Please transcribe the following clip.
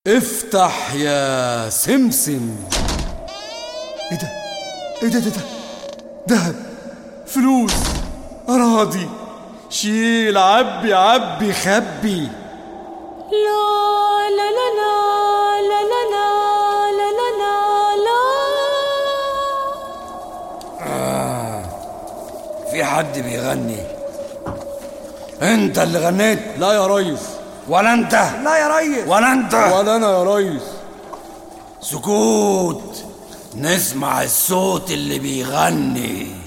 افتح يا سمسم ايه ده ايه ده ده ده دهب فلوس اراضي شيل عبي عبي خبي لا لا لا لا لا لا لا لا لا لا لا في حد بيغني انت اللي غنيت لا يا ريس ولا انت لا يا ريس ولا انت ولا انا يا ريس سكوت نسمع الصوت اللي بيغني